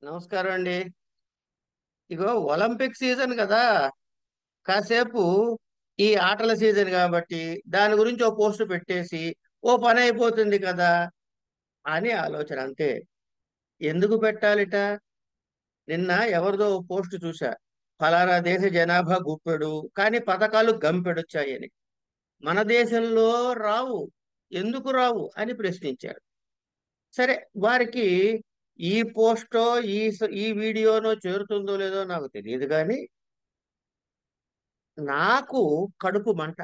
నమస్కారం అండి ఇగో Olympic season కదా కాసేపు ఈ ఆటల సీజన్ కాబట్టి దాని గురించి ఓ పోస్ట్ పెట్టేసి ఓ పని అయిపోతుంది కదా అని ఆలోచన అంతే ఎందుకు పెట్టాలిట నిన్న ఎవరిదో ఓ పోస్ట్ చూసా ఫలానా దేశ జనాభా గుప్పెడు కానీ పథకాలు గంపెడొచ్చాయని మన దేశంలో రావు ఎందుకు రావు అని ప్రశ్నించాడు సరే వారికి ఈ పోస్టో ఈ స- ఈ వీడియోనో చేరుతుందో లేదో నాకు తెలియదు కానీ నాకు కడుపు మంట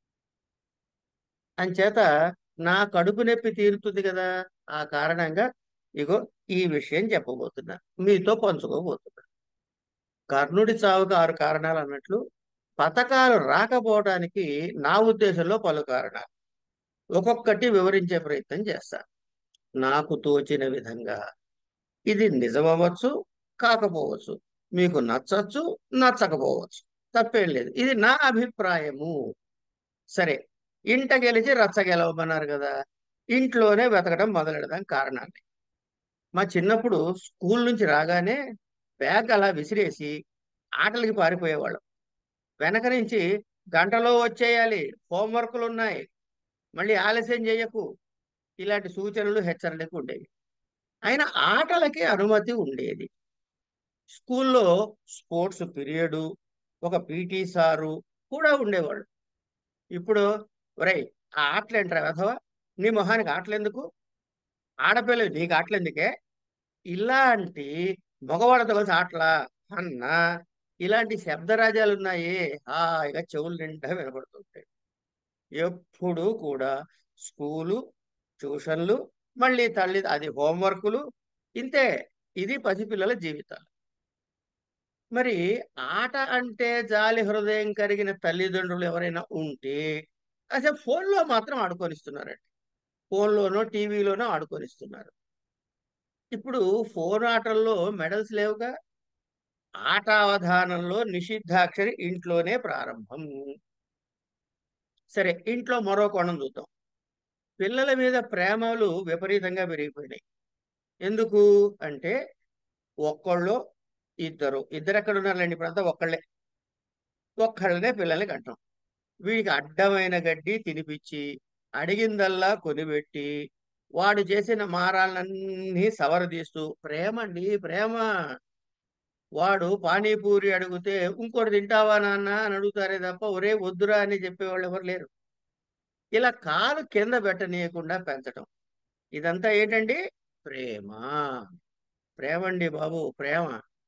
అంచేత నా కడుపు నొప్పి తీరుతుంది కదా ఆ కారణంగా ఇగో ఈ విషయం చెప్పబోతున్నా మీతో పంచుకోబోతున్నా కర్ణుడి చావుకు ఆరు కారణాలు అన్నట్లు పథకాలు రాకపోవడానికి నా ఉద్దేశంలో పలు కారణాలు ఒక్కొక్కటి వివరించే ప్రయత్నం చేస్తా నాకు తోచిన విధంగా ఇది నిజమవ్వచ్చు కాకపోవచ్చు మీకు నచ్చచ్చు నచ్చకపోవచ్చు తప్పేం లేదు ఇది నా అభిప్రాయము సరే ఇంట గెలిచి రచ్చ గెలవమన్నారు కదా ఇంట్లోనే వెతకడం మొదలెడదాం కారణాన్ని మా చిన్నప్పుడు స్కూల్ నుంచి రాగానే బ్యాగ్ అలా విసిరేసి ఆటలకి పారిపోయేవాళ్ళం వెనక నుంచి గంటలో వచ్చేయాలి హోంవర్క్లు ఉన్నాయి మళ్ళీ ఆలస్యం చేయకు ఇలాంటి సూచనలు హెచ్చరికలు ఉండేవి అయినా ఆటలకి అనుమతి ఉండేది స్కూల్లో స్పోర్ట్స్ పీరియడు ఒక పీటీ సారు కూడా ఉండేవాళ్ళు ఇప్పుడు ఒరేయ్ ఆ ఆటలు ఏంట్రా వెధవా నీ మొహానికి ఆటలు ఎందుకు ఆడపిల్లలు నీకు ఆటలు ఎందుకే ఇలాంటి మగవాళ్ళతో కలిసి ఆటలా అన్న ఇలాంటి శబ్దరాజాలు ఉన్నాయి హాయిగా చెవులు నిండా వినపడుతుంటాయి ఎప్పుడు కూడా స్కూలు ట్యూషన్లు మళ్ళీ తల్లి అది హోంవర్కులు ఇంతే ఇది పసిపిల్లల జీవితాలు మరి ఆట అంటే జాలి హృదయం కలిగిన తల్లిదండ్రులు ఎవరైనా ఉంటే అసలు ఫోన్లో మాత్రం ఆడుకొనిస్తున్నారండి ఫోన్లోనో టీవీలోనో ఆడుకొనిస్తున్నారు ఇప్పుడు ఫోన్ ఆటల్లో మెడల్స్ లేవుగా ఆట అవధానంలో నిషిద్ధాక్షరి ఇంట్లోనే ప్రారంభం సరే ఇంట్లో మరో కోణం చూద్దాం పిల్లల మీద ప్రేమలు విపరీతంగా పెరిగిపోయినాయి ఎందుకు అంటే ఒక్కళ్ళు ఇద్దరు ఇద్దరు ఎక్కడ ఉన్నారులేండి ఇప్పుడంతా ఒక్కళ్ళే ఒక్కళ్ళనే పిల్లల్ని కంటాం వీడికి అడ్డమైన గడ్డి తినిపించి అడిగిందల్లా కొనిపెట్టి వాడు చేసిన మారాలన్నీ సవరదీస్తూ ప్రేమ అండి ప్రేమ వాడు పానీపూరి అడిగితే ఇంకోటి తింటావా నాన్న అని అడుగుతారే తప్ప ఒరే వద్దురా అని చెప్పేవాళ్ళు ఎవరు లేరు ఇలా కాలు కింద పెట్టనీయకుండా పెంచటం ఇదంతా ఏంటండి ప్రేమ ప్రేమ అండి బాబు ప్రేమ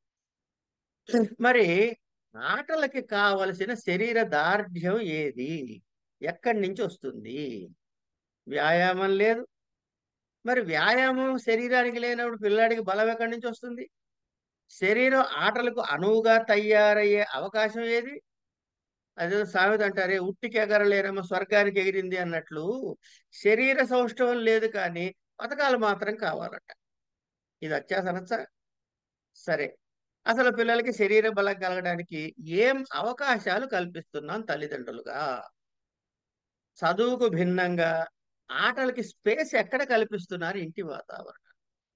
మరి ఆటలకి కావలసిన శరీర దార్ఢ్యం ఏది ఎక్కడి నుంచి వస్తుంది వ్యాయామం లేదు మరి వ్యాయామం శరీరానికి లేనప్పుడు పిల్లాడికి బలం ఎక్కడి నుంచి వస్తుంది శరీరం ఆటలకు అనువుగా తయారయ్యే అవకాశం ఏది అదే సామెత అంటారే ఉట్టికి ఎగరలేనమ్మ స్వర్గానికి ఎగిరింది అన్నట్లు శరీర సౌష్ఠవం లేదు కానీ పథకాలు మాత్రం కావాలట ఇది అత్యాసనచ్చా సరే అసలు పిల్లలకి శరీర బలం కలగడానికి ఏం అవకాశాలు కల్పిస్తున్నాం తల్లిదండ్రులుగా చదువుకు భిన్నంగా ఆటలకి స్పేస్ ఎక్కడ కల్పిస్తున్నారు ఇంటి వాతావరణం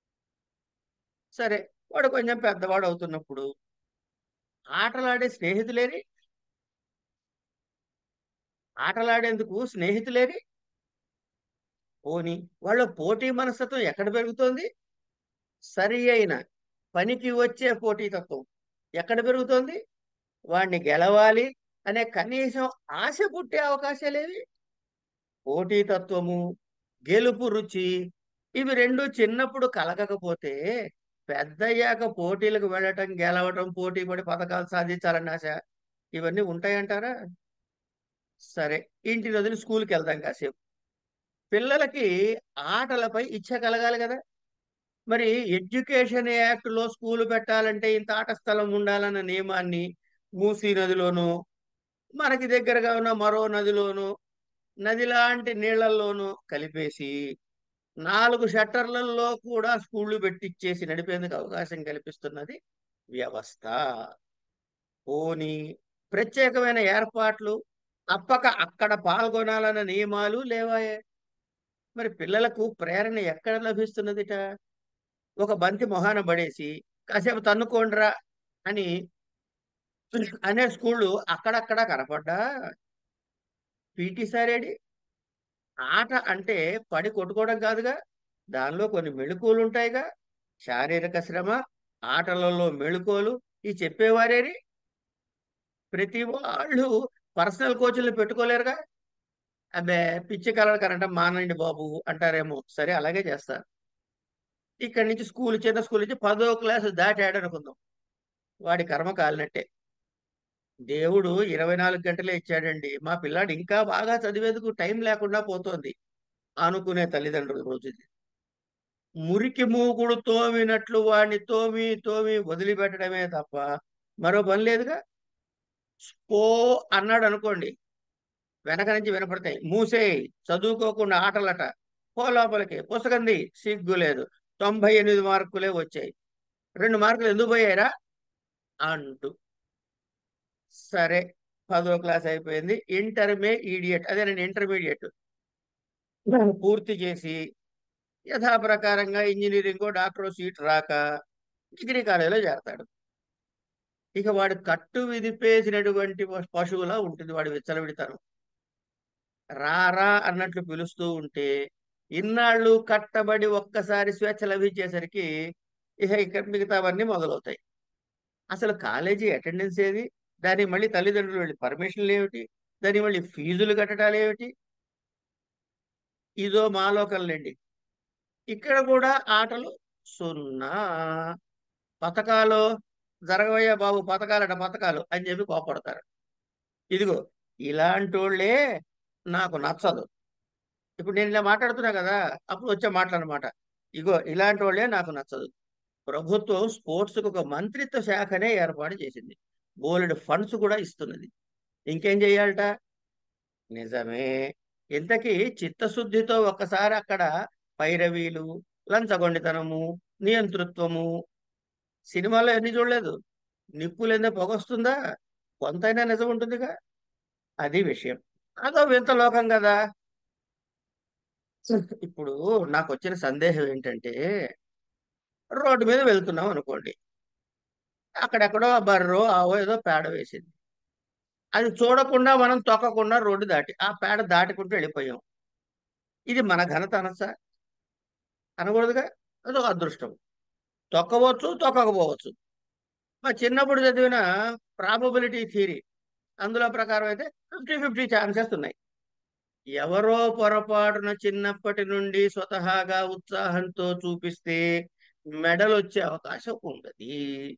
సరే వాడు కొంచెం పెద్దవాడు అవుతున్నప్పుడు ఆటలాడే స్నేహితులేరి ఆటలాడేందుకు స్నేహితులేరి పోని వాళ్ళ పోటీ మనస్తత్వం ఎక్కడ పెరుగుతోంది సరి అయిన పనికి వచ్చే పోటీతత్వం ఎక్కడ పెరుగుతోంది వాడిని గెలవాలి అనే కనీసం ఆశ పుట్టే అవకాశాలేవి పోటీతత్వము గెలుపు రుచి ఇవి రెండు చిన్నప్పుడు కలగకపోతే పెద్దయ్యాక పోటీలకు వెళ్ళటం గెలవటం పోటీ పడి పథకాలు సాధించాలన్న ఆశ ఇవన్నీ ఉంటాయంటారా సరే ఇంటి వదిలి స్కూల్కి వెళ్దాం కాసేపు పిల్లలకి ఆటలపై ఇచ్చ కలగాలి కదా మరి ఎడ్యుకేషన్ యాక్ట్ లో స్కూల్ పెట్టాలంటే ఇంత ఆట స్థలం ఉండాలన్న నియమాన్ని మూసీ నదిలోను మనకి దగ్గరగా ఉన్న మరో నదిలోను నది లాంటి నీళ్లలోనూ కలిపేసి నాలుగు షట్టర్లలో కూడా స్కూళ్ళు పెట్టిచ్చేసి నడిపేందుకు అవకాశం కల్పిస్తున్నది వ్యవస్థ పోనీ ప్రత్యేకమైన ఏర్పాట్లు తప్పక అక్కడ పాల్గొనాలన్న నియమాలు లేవాయే మరి పిల్లలకు ప్రేరణ ఎక్కడ లభిస్తున్నదిట ఒక బంతి మొహాన పడేసి కాసేపు తన్నుకోండిరా అని అనే స్కూళ్ళు అక్కడక్కడ కనపడ్డా పీటీ సారేడి ఆట అంటే పడి కొట్టుకోవడం కాదుగా దానిలో కొన్ని మెళుకువలు ఉంటాయిగా శారీరక శ్రమ ఆటలలో మెళుకువలు ఈ చెప్పేవారేరి ప్రతి వాళ్ళు పర్సనల్ కోచ్లు పెట్టుకోలేరుగా అబ్బే పిచ్చి కలర్ కరెంట మానండి బాబు అంటారేమో సరే అలాగే చేస్తారు ఇక్కడి నుంచి స్కూల్ చిన్న స్కూల్ నుంచి పదో క్లాసు దాటాడు అనుకుందాం వాడి కర్మ కాలినట్టే దేవుడు ఇరవై నాలుగు గంటలే ఇచ్చాడండి మా పిల్లాడు ఇంకా బాగా చదివేందుకు టైం లేకుండా పోతోంది అనుకునే తల్లిదండ్రుల రోజు ఇది. మురికి మూకుడు తోమినట్లు వాడిని తోమి తోమి వదిలిపెట్టడమే తప్ప మరో పని లేదుగా పో అన్నాడు అనుకోండి వెనక నుంచి వినపడతాయి మూసేయి చదువుకోకుండా ఆటలట పో లోపలికి పుస్తకంది సిగ్గు లేదు తొంభై ఎనిమిది మార్కులే వచ్చాయి రెండు మార్కులు ఎందుకు పోయాయిరా అంటూ సరే పదో క్లాస్ అయిపోయింది ఇంటర్మే ఈడియట్ అదేనండి ఇంటర్మీడియట్ పూర్తి చేసి యథాప్రకారంగా ఇంజనీరింగ్ డాక్టర్ సీట్ రాక డిగ్రీ కాలేజీలో చేరతాడు ఇక వాడు కట్టు విదిపేసినటువంటి పశు- పశువులా ఉంటుంది వాడి విచ్చలవిడితనం రారా అన్నట్లు పిలుస్తూ ఉంటే ఇన్నాళ్ళు కట్టబడి ఒక్కసారి స్వేచ్ఛ లభించేసరికి ఇక ఇక్కడ మిగతావన్నీ మొదలవుతాయి అసలు కాలేజీ అటెండెన్స్ ఏది దానికి మళ్ళీ తల్లిదండ్రులు వెళ్ళి పర్మిషన్లు ఏమిటి దానికి మళ్ళీ ఫీజులు కట్టడాలు ఏమిటి ఇదో మాలోకల్లేండి ఇక్కడ కూడా ఆటలు సున్నా పథకాలు జరగవయ్యా బాబు పథకాలట పథకాలు అని చెప్పి కోపడతారు ఇదిగో ఇలాంటి వాళ్ళే నాకు నచ్చదు ఇప్పుడు నేను ఇలా మాట్లాడుతున్నా కదా అప్పుడు వచ్చే మాటలన్నమాట ఇగో ఇలాంటి వాళ్ళే నాకు నచ్చదు ప్రభుత్వం స్పోర్ట్స్ కు ఒక మంత్రిత్వ శాఖనే ఏర్పాటు చేసింది బోలెడు ఫండ్స్ కూడా ఇస్తున్నది ఇంకేం చెయ్యాలట నిజమే ఇంతకీ చిత్తశుద్ధితో ఒక్కసారి అక్కడ పైరవీలు లంచగొండితనము నియంతృత్వము సినిమాలో ఎన్ని చూడలేదు నిప్పులేందే పొగొస్తుందా కొంతైనా నిజం ఉంటుందిగా అది విషయం అదో వింత లోకం కదా ఇప్పుడు నాకు వచ్చిన సందేహం ఏంటంటే రోడ్డు మీద వెళ్తున్నాం అనుకోండి అక్కడెక్కడో ఆ బర్రో ఆవో ఏదో పేడ వేసింది అది చూడకుండా మనం తొక్కకుండా రోడ్డు దాటి ఆ పేడ దాటుకుంటూ వెళ్ళిపోయాం ఇది మన ఘనత అనసా అనకూడదుగా అదొక అదృష్టం తొక్కవచ్చు తొక్కకపోవచ్చు మా చిన్నప్పుడు చదివిన ప్రాబబిలిటీ థియరీ అందులో ప్రకారం అయితే ఫిఫ్టీ ఫిఫ్టీ ఛాన్సెస్ ఉన్నాయి ఎవరో పొరపాటున చిన్నప్పటి నుండి స్వతహాగా ఉత్సాహంతో చూపిస్తే మెడల్ వచ్చే అవకాశం ఉండదు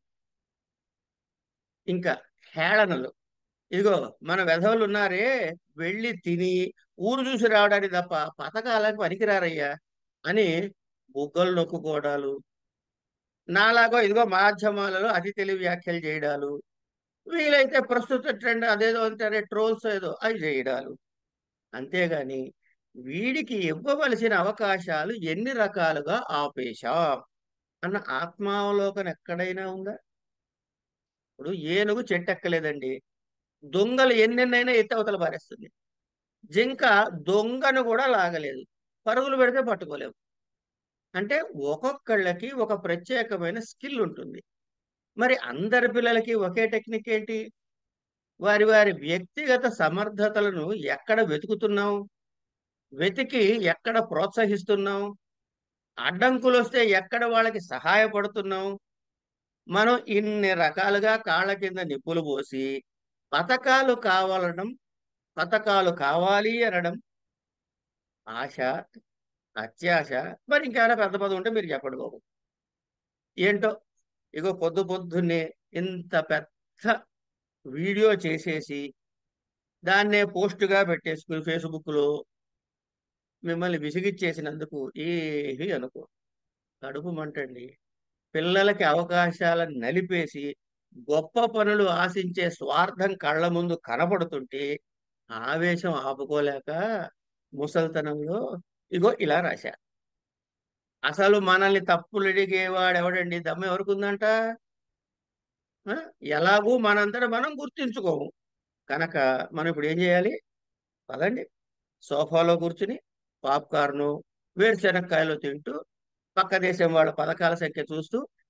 ఇంకా హేళనలు ఇదిగో మన వెధవలు ఉన్నారే వెళ్ళి తిని ఊరు చూసి రావడానికి తప్ప పథకాలకు పనికిరారయ్యా అని బుగ్గలు నొక్కుకోవడాలు నాలాగో ఇదిగో మాధ్యమాలలో అతి తెలివి వ్యాఖ్యలు చేయడాలు వీలైతే ప్రస్తుత ట్రెండ్ అదేదో అంటారే ట్రోల్స్ ఏదో అవి చేయడాలు అంతేగాని వీడికి ఇవ్వవలసిన అవకాశాలు ఎన్ని రకాలుగా ఆపేశాం అన్న ఆత్మావలోకన ఎక్కడైనా ఉందా ఇప్పుడు ఏనుగు చెట్టెక్కలేదండి దొంగలు ఎన్నెన్నైనా ఎత్తి అవతల పారేస్తుంది జింక దొంగను కూడా లాగలేదు పరుగులు పెడితే పట్టుకోలేము అంటే ఒక్కొక్కళ్ళకి ఒక ప్రత్యేకమైన స్కిల్ ఉంటుంది మరి అందరి పిల్లలకి ఒకే టెక్నిక్ ఏంటి వారి వారి వ్యక్తిగత సమర్థతలను ఎక్కడ వెతుకుతున్నాం వెతికి ఎక్కడ ప్రోత్సహిస్తున్నాం అడ్డంకులు వస్తే ఎక్కడ వాళ్ళకి సహాయపడుతున్నాం మనం ఇన్ని రకాలుగా కాళ్ళ కింద నిప్పులు పోసి పథకాలు కావాలనడం పథకాలు కావాలి అనడం ఆశ అత్యాశ మరి ఇంకేమైనా పెద్ద పదం ఉంటే మీరు చెప్పండి బాబు ఏంటో ఇగో పొద్దు పొద్దున్నే ఇంత పెద్ద వీడియో చేసేసి దాన్నే పోస్టుగా పెట్టేసుకుని ఫేస్బుక్లో మిమ్మల్ని విసిగిచ్చేసినందుకు ఏమీ అనుకో కడుపు మంటండి పిల్లలకి అవకాశాలను నలిపేసి గొప్ప పనులు ఆశించే స్వార్థం కళ్ళ ముందు కనబడుతుంటే ఆవేశం ఆపుకోలేక ముసల్తనంలో ఇగో ఇలా రాశా అసలు మనల్ని తప్పులు అడిగేవాడు ఎవడండి దమ్మ ఎవరికి ఉందంట ఆ? ఎలాగూ మనంతట మనం గుర్తించుకోము కనుక మనం ఇప్పుడు ఏం చేయాలి పదండి సోఫాలో కూర్చుని పాప్కార్ను వేరుశనక్కాయలు తింటూ పక్క దేశం వాళ్ళ పథకాల సంఖ్య చూస్తూ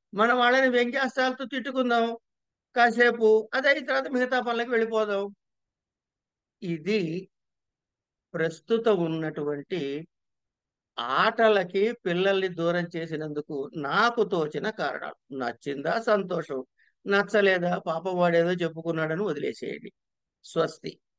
మనం వాళ్ళని వ్యంగ్యాస్త్రాలతో తిట్టుకుందాం కాసేపు అది అయిన తర్వాత మిగతా పనులకు వెళ్ళిపోదాం ఇది ప్రస్తుతం ఉన్నటువంటి ఆటలకి పిల్లల్ని దూరం చేసినందుకు నాకు తోచిన కారణాలు నచ్చిందా సంతోషం నచ్చలేదా పాపం వాడేదో చెప్పుకున్నాడని వదిలేసేయండి స్వస్తి